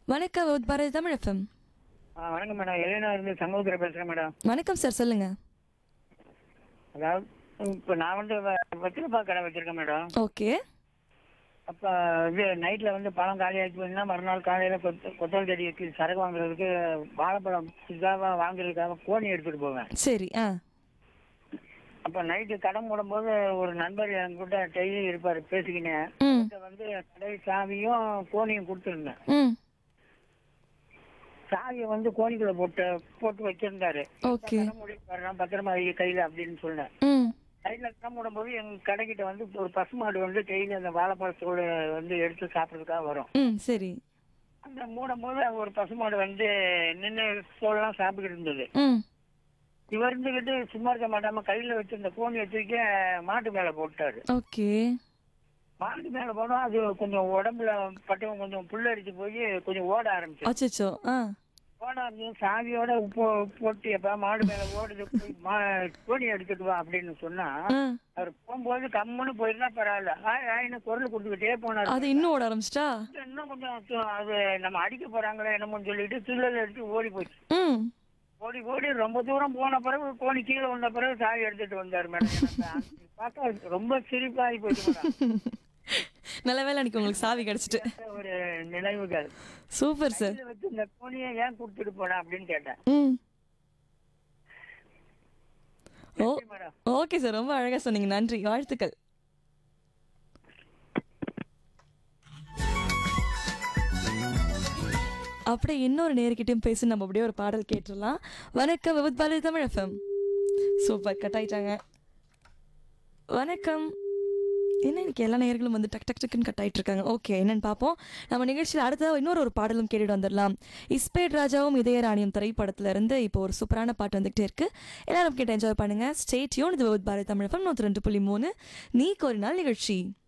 வணக்கம் வித் பாரதி தமிழ் எஃப்எம் ஆ வணக்கம் மேடம் எலினா இருந்து சங்கோதர பேசுகிறேன் மேடம் வணக்கம் சார் சொல்லுங்க அதாவது இப்போ நான் வந்து வ- வெற்றிலப்பா கடை வச்சிருக்கேன் மேடம் ஓகே அப்போ இது நைட்டில் வந்து பழம் காலி ஆகி போயிருந்தா மறுநாள் காலையில் கொத்த கொத்தல் செடிக்கு சரக்கு வாங்குறதுக்கு வாழைப்பழம் இதாக வாங்குறதுக்காக கோணி எடுத்துகிட்டு போவேன் சரி ஆ அப்போ நைட்டு கடை மூடும்போது ஒரு நண்பர் என்கிட்ட டெய்லி இருப்பார் பேசிக்கினேன் ம் அவர்கிட்ட வந்து கடை சாவியும் கோணியும் கொடுத்துருந்தேன் ம் சாவியை வந்து கோணிக்குள்ளே போட்டு போட்டு வச்சிருந்தாரு ஓகே கடை மூடி வரலாம் பத்திரமா வை கையில் அப்படின்னு சொன்னேன் ம் கையில் கடை மூடும்போது எங்கள் கடைக்கிட்ட வந்து ஒரு பசுமாடு வந்து டெய்லி அந்த வாழைப்பழத்தோடு வந்து எடுத்து சாப்பிட்றதுக்காக வரும் ம் சரி அந்த மூடும் போது ஒரு பசுமாடு வந்து நின்று தோல்லாம் சாப்பிட்டு இருந்தது ம் இவர் இருந்துக்கிட்டு சும்மா இருக்க மாட்டாம கையில வச்சிருந்த கோணியை தூக்கி மாட்டு மேல போட்டாரு ஓகே மாட்டு மேல போனோம் அது கொஞ்சம் உடம்புல பட்டவங்க கொஞ்சம் புல்லரிச்சு போய் கொஞ்சம் ஓட ஆரம்பிச்சு அச்சோ ஆ ஓட ஆரம்பிச்சு சாவியோட உப்பு போட்டு எப்ப மாடு மேல ஓடுது போய் மா கோணி எடுத்துட்டு வா அப்படின்னு சொன்னா ஆ அவர் போகும்போது கம்முன்னு போயிருந்தா பரவாயில்ல ஆய் ஆயின்னு குரல் கொடுத்துக்கிட்டே போனாரு அது இன்னும் ஓட ஆரம்பிச்சிட்டா இன்னும் கொஞ்சம் து- அது நம்ம அடிக்க போறாங்களே என்னமோன்னு சொல்லிட்டு துள்ளல் எடுத்து ஓடி போச்சு ம் ஓடி ஓடி ரொம்ப தூரம் போன பிறகு கோணி கீழே வந்த பிறகு சாவி எடுத்துட்டு வந்தாரு மேடம் எனக்கு அன்னைக்கு பார்த்தா ரொம்ப சிரிப்பாகி போச்சு மேடம் நல்ல வேலை அன்னைக்கு உங்களுக்கு சாவி கிடைச்சிட்டு ஒரு நினைவுகள் சூப்பர் சார் கையில வச்சு இந்த கோணியை ஏன் கொடுத்துட்டு போன அப்படின்னு கேட்டேன் ம் ஓ நன்றி மேடம் ஓகே சார் ரொம்ப அழகா சொன்னீங்க நன்றி வாழ்த்துக்கள் அப்படியே இன்னொரு நேர்கிட்டயும் பேசி நம்ம அப்படியே ஒரு பாடல் கேட்டுடலாம் வணக்கம் Vividh Bharati Tamil FM super cut ஆயிட்டாங்க வணக்கம் என்ன இன்னைக்கு எல்லா நேர்களும் வந்து டக் டக் டக்குன்னு கட் ஆயிட்டு இருக்காங்க ஓகே என்னன்னு பார்ப்போம் நம்ம நிகழ்ச்சியில் அடுத்ததாக இன்னொரு ஒரு பாடலும் கேட்டுட்டு வந்துடலாம் இஸ்பேட் ராஜாவும் இதயராணியும் திரைப்படத்துல இருந்து இப்போ ஒரு சூப்பரான பாட்டு வந்துகிட்டே இருக்கு எல்லாரும் கேட்டு என்ஜாய் பண்ணுங்க ஸ்டேட்யூன் இது விபத் பாரதி தமிழ் எஃப்எம் நூற்றி ரெண்டு புள்ளி மூணு நீ ஒரு நாள் நிகழ்ச்சி